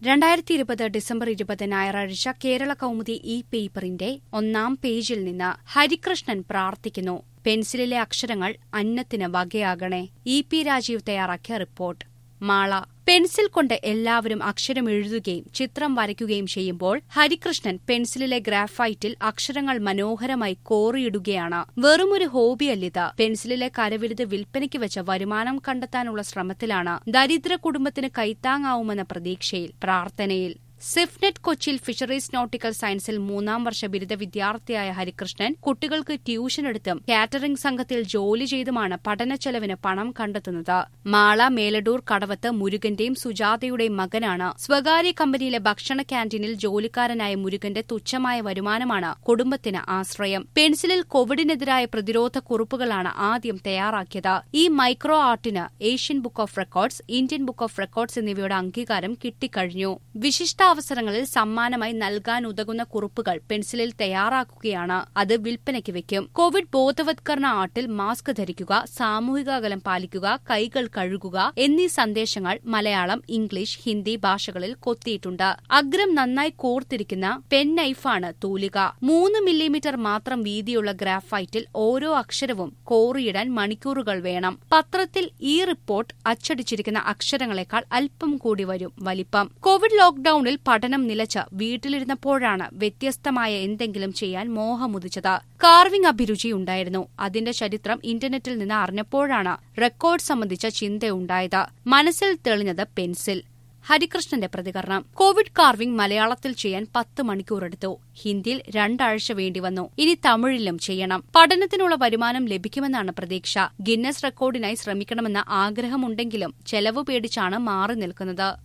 രണ്ടായിരത്തി ഇരുപത് ഡിസംബർ ഇരുപത് ഞായറാഴ്ച കേരള കൗമുദി ഇ പേപ്പറിന്റെ ഒന്നാം പേജിൽ നിന്ന് ഹരികൃഷ്ണൻ പ്രാർത്ഥിക്കുന്നു പെൻസിലിലെ അക്ഷരങ്ങൾ അന്നത്തിന് വകയാകണേ ഇ പി രാജീവ് തയ്യാറാക്കിയ റിപ്പോർട്ട് മാള പെൻസിൽ കൊണ്ട് എല്ലാവരും അക്ഷരം എഴുതുകയും ചിത്രം വരയ്ക്കുകയും ചെയ്യുമ്പോൾ ഹരികൃഷ്ണൻ പെൻസിലിലെ ഗ്രാഫൈറ്റിൽ അക്ഷരങ്ങൾ മനോഹരമായി കോറിയിടുകയാണ് വെറുമൊരു ഹോബിയല്ലിത് പെൻസിലിലെ കരവിരുത് വിൽപ്പനയ്ക്ക് വെച്ച വരുമാനം കണ്ടെത്താനുള്ള ശ്രമത്തിലാണ് ദരിദ്ര കുടുംബത്തിന് കൈത്താങ്ങാവുമെന്ന പ്രതീക്ഷയിൽ പ്രാർത്ഥനയിൽ സിഫ്നെറ്റ് കൊച്ചിയിൽ ഫിഷറീസ് നോട്ടിക്കൽ സയൻസിൽ മൂന്നാം വർഷ ബിരുദ വിദ്യാർത്ഥിയായ ഹരികൃഷ്ണൻ കുട്ടികൾക്ക് ട്യൂഷൻ എടുത്തും കാറ്ററിംഗ് സംഘത്തിൽ ജോലി ചെയ്തുമാണ് പഠന ചെലവിന് പണം കണ്ടെത്തുന്നത് മാള മേലടൂർ കടവത്ത് മുരുകന്റെയും സുജാതയുടെയും മകനാണ് സ്വകാര്യ കമ്പനിയിലെ ഭക്ഷണ ക്യാന്റീനിൽ ജോലിക്കാരനായ മുരുകന്റെ തുച്ഛമായ വരുമാനമാണ് കുടുംബത്തിന് ആശ്രയം പെൻസിലിൽ കോവിഡിനെതിരായ പ്രതിരോധ കുറിപ്പുകളാണ് ആദ്യം തയ്യാറാക്കിയത് ഈ മൈക്രോ ആർട്ടിന് Asian book of records Indian book of records എന്നിവയുടെ അംഗീകാരം കിട്ടിക്കഴിഞ്ഞു വിശിഷ്ട അവസരങ്ങളിൽ സമ്മാനമായി നൽകാൻ ഉതകുന്ന കുറിപ്പുകൾ പെൻസിലിൽ തയ്യാറാക്കുകയാണ് അത് വിൽപ്പനയ്ക്ക് വെക്കും കോവിഡ് ബോധവത്കരണ ആർട്ടിൽ മാസ്ക് ധരിക്കുക സാമൂഹിക അകലം പാലിക്കുക കൈകൾ കഴുകുക എന്നീ സന്ദേശങ്ങൾ മലയാളം ഇംഗ്ലീഷ് ഹിന്ദി ഭാഷകളിൽ കൊത്തിയിട്ടുണ്ട് അഗ്രം നന്നായി കോർത്തിരിക്കുന്ന പെൻ നൈഫാണ് തൂലിക മൂന്ന് മില്ലിമീറ്റർ മാത്രം വീതിയുള്ള ഗ്രാഫൈറ്റിൽ ഓരോ അക്ഷരവും കോറിയിടാൻ മണിക്കൂറുകൾ വേണം പത്രത്തിൽ ഈ റിപ്പോർട്ട് അച്ചടിച്ചിരിക്കുന്ന അക്ഷരങ്ങളെക്കാൾ അല്പം കൂടി വരും വലിപ്പം കോവിഡ് ലോക്ഡൌണിൽ പഠനം നിലച്ച് വീട്ടിലിരുന്നപ്പോഴാണ് വ്യത്യസ്തമായ എന്തെങ്കിലും ചെയ്യാൻ മോഹമുദിച്ചത് കാർവിംഗ് അഭിരുചിയുണ്ടായിരുന്നു അതിന്റെ ചരിത്രം ഇന്റർനെറ്റിൽ നിന്ന് അറിഞ്ഞപ്പോഴാണ് റെക്കോർഡ് സംബന്ധിച്ച ചിന്തയുണ്ടായത് മനസ്സിൽ തെളിഞ്ഞത് പെൻസിൽ ഹരികൃഷ്ണന്റെ പ്രതികരണം കോവിഡ് കാർവിംഗ് മലയാളത്തിൽ ചെയ്യാൻ പത്ത് മണിക്കൂറെടുത്തു ഹിന്ദിയിൽ രണ്ടാഴ്ച വേണ്ടിവന്നു ഇനി തമിഴിലും ചെയ്യണം പഠനത്തിനുള്ള വരുമാനം ലഭിക്കുമെന്നാണ് പ്രതീക്ഷ ഗിന്നസ് റെക്കോർഡിനായി ശ്രമിക്കണമെന്ന ആഗ്രഹമുണ്ടെങ്കിലും ചെലവ് പേടിച്ചാണ് മാറി നിൽക്കുന്നത്